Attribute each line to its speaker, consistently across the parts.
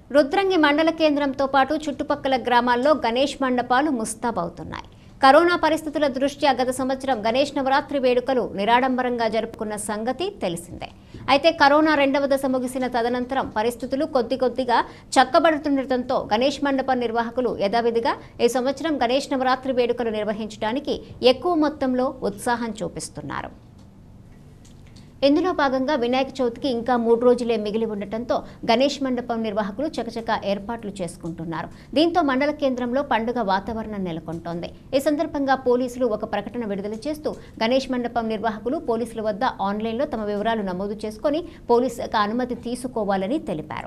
Speaker 1: రుద్రంగి మండల కేంద్రంతో పాటు చుట్టుపక్కల గ్రామాల్లో గణేష్ మండపాలు ముస్తాబవుతున్నాయి కరోనా పరిస్థితుల దృష్ట్యా గత సంవత్సరం గణేష్ నవరాత్రి వేడుకలు నిరాడంబరంగా జరుపుకున్న సంగతి తెలిసిందే అయితే కరోనా రెండవ దశ ముగిసిన తదనంతరం పరిస్థితులు కొద్ది కొద్దిగా చక్కబడుతుండటంతో గణేష్ మండపం నిర్వాహకులు యథావిధిగా ఈ సంవత్సరం గణేష్ నవరాత్రి వేడుకలు నిర్వహించడానికి ఎక్కువ మొత్తంలో ఉత్సాహం చూపిస్తున్నారు ఇందులో భాగంగా వినాయక చవితికి ఇంకా మూడు రోజులే మిగిలి ఉండటంతో గణేష్ మండపం నిర్వాహకులు చకచక ఏర్పాట్లు చేసుకుంటున్నారు దీంతో మండల కేంద్రంలో పండుగ వాతావరణం నెలకొంటోంది ఈ సందర్భంగా పోలీసులు ఒక ప్రకటన విడుదల చేస్తూ గణేష్ మండపం నిర్వాహకులు పోలీసుల వద్ద ఆన్లైన్లో తమ వివరాలు నమోదు చేసుకొని పోలీసు శాఖ అనుమతి తీసుకోవాలని తెలిపారు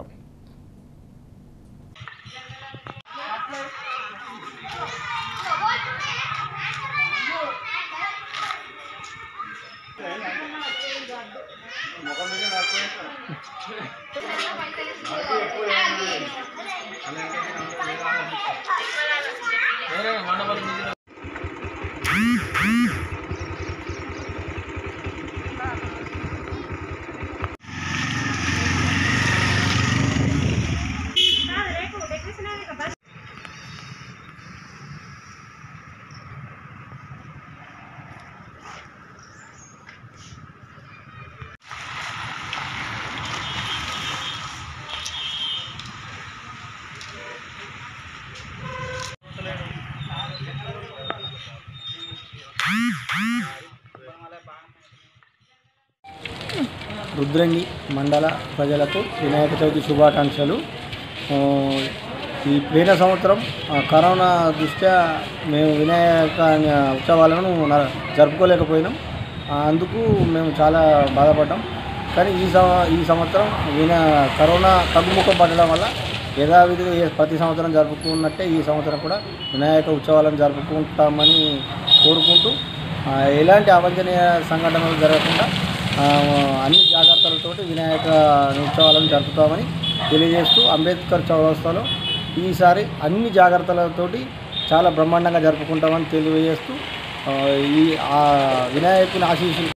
Speaker 2: రుద్రంగి మండల ప్రజలకు వినాయక చవితి శుభాకాంక్షలు ఆ, ఈ పోయిన సంవత్సరం ఆ, కరోనా దృష్ట్యా మేము వినాయక ఉత్సవాలను న- జరుపుకోలేకపోయినాం ఆ, అందుకు మేము చాలా బాధపడ్డాం కానీ ఈ సం ఈ సంవత్సరం వినా కరోనా తగ్గుముఖం పడడం వల్ల యథావిధిగా ఏ ప్రతి సంవత్సరం జరుపుకున్నట్టే ఈ సంవత్సరం కూడా వినాయక ఉత్సవాలను జరుపుకుంటామని కోరుకుంటూ ఆ, ఎలాంటి అవాంఛనీయ సంఘటనలు జరగకుండా ఆ, అన్ని జాగ్రత్తలతోటి వినాయక ఉత్సవాలను జరుపుతామని తెలియజేస్తూ అంబేద్కర్ చౌరస్తాలో ఈసారి అన్ని జాగ్రత్తలతోటి చాలా బ్రహ్మాండంగా జరుపుకుంటామని తెలియజేస్తూ ఆ, ఈ ఆ వినాయకుని ఆశీస్సులు